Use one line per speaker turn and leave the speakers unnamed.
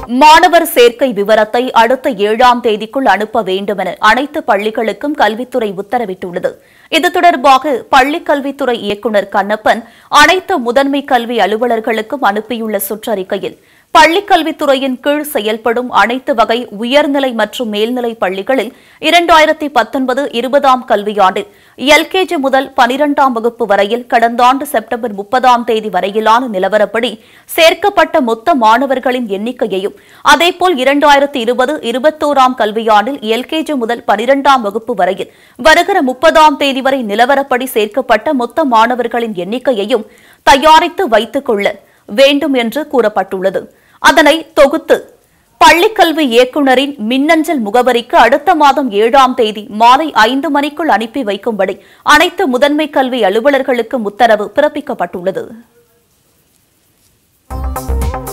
மாணவர் சேர்க்கை விவரத்தை அடுத்த ஏழாம் தேதிக்குள் அனுப்ப வேண்டும் என அனைத்து பள்ளிகளுக்கும் கல்வித்துறை உத்தரவிட்டுள்ளது இது தொடர்பாக பள்ளிக் கல்வித்துறை இயக்குநர் கண்ணப்பன் அனைத்து முதன்மை கல்வி அலுவலர்களுக்கும் அனுப்பியுள்ள சுற்றறிக்கையில் பள்ளிக் கல்வித்துறையின் கீழ் செயல்படும் அனைத்து வகை உயர்நிலை மற்றும் மேல்நிலை பள்ளிகளில் இரண்டாயிரத்தி பத்தொன்பது இருபதாம் கல்வியாண்டில் எல்கேஜி முதல் பனிரெண்டாம் வகுப்பு வரையில் கடந்த ஆண்டு செப்டம்பர் முப்பதாம் தேதி வரையிலான நிலவரப்படி சேர்க்கப்பட்ட மொத்த மாணவர்களின் எண்ணிக்கையையும் அதேபோல் இரண்டாயிரத்தி இருபது இருபத்தோராம் கல்வியாண்டில் எல்கேஜி முதல் பனிரெண்டாம் வகுப்பு வரையில் வருகிற முப்பதாம் தேதி வரை நிலவரப்படி சேர்க்கப்பட்ட மொத்த மாணவர்களின் எண்ணிக்கையையும் தயாரித்து வைத்துக் கொள்ள வேண்டும் என்று கூறப்பட்டுள்ளது அதனை தொகுத்து பள்ளிக்கல்வி இயக்குநரின் மின்னஞ்சல் முகவரிக்கு அடுத்த மாதம் ஏழாம் தேதி மாலை ஐந்து மணிக்குள் அனுப்பி வைக்கும்படி அனைத்து முதன்மை கல்வி அலுவலர்களுக்கும் உத்தரவு பிறப்பிக்கப்பட்டுள்ளது